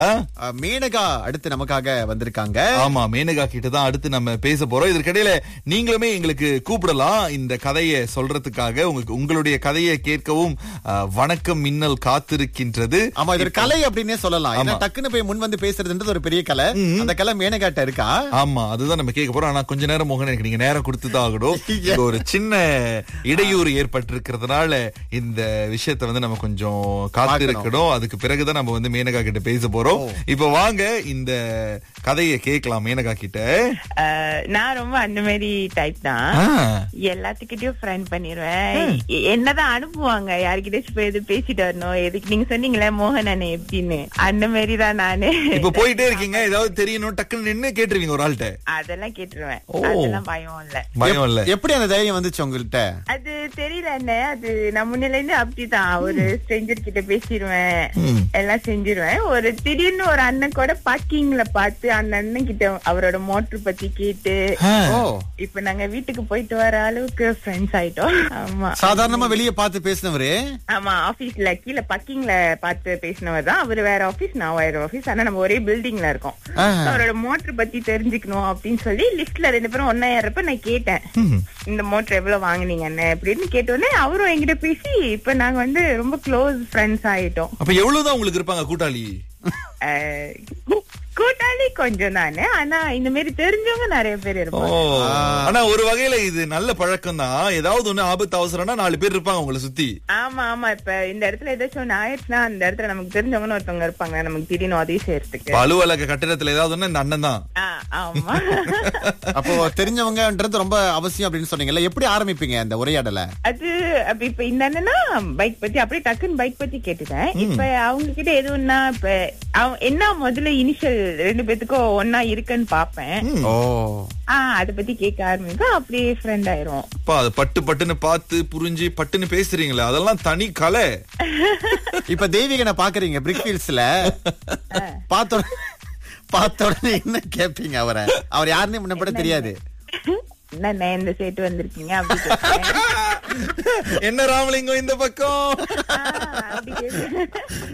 ஆ? அஹ், மேனகா அடுத்து நமக்காக வந்திருக்காங்க ஆமா மேனகா கிட்ட தான் அடுத்து நம்ம பேச போறோம் இதற்கிடையில நீங்களுமே எங்களுக்கு கூப்பிடலாம் இந்த கதையை சொல்றதுக்காக உங்களுக்கு உங்களுடைய கதையை கேட்கவும் ஆ, வணக்கம் மின்னல் காத்திருக்கின்றது ஆமா இது ஒரு கலை அப்படின்னே சொல்லலாம் ஏன்னா டக்குன்னு போய் முன் வந்து பேசுறதுன்றது ஒரு பெரிய கலை அந்த கலை மேனகாட்ட இருக்கா ஆமா அதுதான் நம்ம கேட்க போறோம் ஆனா கொஞ்ச நேரம் மோகன் எனக்கு நீங்க நேரம் கொடுத்துதான் ஆகணும் இங்க ஒரு சின்ன இடையூறு ஏற்பட்டிருக்கிறதுனால இந்த விஷயத்தை வந்து நம்ம கொஞ்சம் காத்திருக்கணும் அதுக்கு பிறகுதான் நம்ம வந்து மேனகா கிட்ட பேச போறோம் இப்ப வாங்க இந்த கதையை கேட்கலாம் மேனகா கிட்ட அஹ், நான் ரொம்ப அந்த மாதிரி டைப் தான் ஆ. எல்லாத்துக்கிட்டயும் ஃப்ரெண்ட் பண்ணிருவேன் எ- என்னதான் அனுப்புவாங்க யாருக்கிட்டயும் போய் எது பேசிட்டு வரணும் எதுக்கு நீங்க சொன்னீங்களே மோகன் அண்ணே எப்படின்னு அந்த மாதிரி தான் நானு இப்ப போயிட்டே இருக்கீங்க ஏதாவது தெரியணும் டக்குன்னு நின்னு கேட்டுருவீங்க ஒரு ஆள்கிட்ட அதெல்லாம் கேட்டுருவேன் ஓ. அதெல்லாம் பயம் இல்ல பயம் இல்ல எப்படி அந்த தைரியம் வந்துச்சு உங்கள்கிட்ட அது தெரியல அண்ணே அது நான் முன்னில இருந்து அப்படிதான் ஒரு ஸ்ட்ரேஞ்சர் கிட்ட பேசிடுவேன் ம். எல்லாம் செஞ்சிருவேன் ஒரு திடீர்னு ஒரு அண்ணன் கூட பார்க்கிங்ல பார்த்து அந்த அண்ணன் கிட்ட அவரோட மோட்டர் பத்தி கேட்டு ஆ. ஓ இப்ப நாங்க வீட்டுக்கு போயிட்டு வர அளவுக்கு ஃப்ரெண்ட்ஸ் ஆயிட்டோம் ஆமா சாதாரணமா வெளிய பார்த்து பேசினவரு ஆமா ஆபீஸ்ல கீழே பக்கிங்ல பார்த்து பேசினவர் தான் அவரு வேற ஆபீஸ் நான் வேற ஆபீஸ் ஆனா நம்ம ஒரே பில்டிங்ல இருக்கோம் ஆஹா. அவரோட மோட்டர் பத்தி தெரிஞ்சுக்கணும் அப்படின்னு சொல்லி லிஸ்ட்ல ரெண்டு பேரும் ஒன்னா ஏறப்ப நான் கேட்டேன் ம். இந்த மோட்டர் எவ்வளவு வாங்குனீங்க அண்ணே அப்படின்னு கேட்டோடனே அவரும் என்கிட்ட பேசி இப்ப நாங்க வந்து ரொம்ப க்ளோஸ் ஃப்ரெண்ட்ஸ் ஆயிட்டோம் அப்ப எவ்வளவுதான் உங்களுக்கு இருப்பாங்க கூட்டாளி அஹ், கூ- கூட்டாளி கொஞ்சம் தானே ஆனா இந்த மாதிரி தெரிஞ்சவங்க நிறைய பேர் ஓ இருப்பாங்க ஆனா ஒரு வகையில இது நல்ல பழக்கம் தான் ஏதாவது ஒண்ணு ஆபத்து அவசரம்னா நாலு பேர் இருப்பாங்க உங்களை சுத்தி ஆமா ஆமா இப்ப இந்த இடத்துல ஏதாச்சும் ஒண்ணு ஆயிடுச்சுன்னா அந்த இடத்துல நமக்கு தெரிஞ்சவங்கன்னு ஒருத்தவங்க இருப்பாங்க நமக்கு திடீர்னு உதவி செய்யறதுக்கு இப்ப அலுவலக கட்டிடத்துல ஏதாவது ஒண்ணு இந்த அண்ணன் தான் ஆ, ஆமா அப்போ தெரிஞ்சவங்கன்றது ரொம்ப அவசியம் அப்படின்னு சொன்னீங்கல்ல எப்படி ஆரம்பிப்பீங்க அந்த உரையாடலை அது அப்ப இப்ப இந்த அண்ணனா பைக் பத்தி அப்படியே டக்குன்னு பைக் பத்தி கேட்டுட்டேன் இப்ப அவங்க கிட்ட எதுவும்னா இப்ப அவ- என்ன முதல்ல இனிஷியல் ரெண்டு பேத்துக்கும் ஒன்னா இருக்குன்னு பாப்பேன் ஓ ஆஹ் அத பத்தி கேட்க ஆரம்பிக்கும் அப்படியே ஃப்ரெண்ட் ஆயிரும் அப்பா அது பட்டு பட்டுன்னு பார்த்து புரிஞ்சு பட்டுன்னு பேசுறீங்களே அதெல்லாம் தனி கலை இப்ப தெய்வீகனை பாக்குறீங்க பிரிக்ஃபீல்ட்ஸ்ல பார்த்த உடனே- பார்த்த உடனே என்ன கேப்பீங்க அவரை அவர் யாருன்னே முன்னப்பட தெரியாது என்ன இந்த சேட்டு வந்திருக்கீங்க அப்படி கேட்பேன். என்ன ராமலிங்கம் இந்த பக்கம் ஆ, அப்படி கேட்பேன்.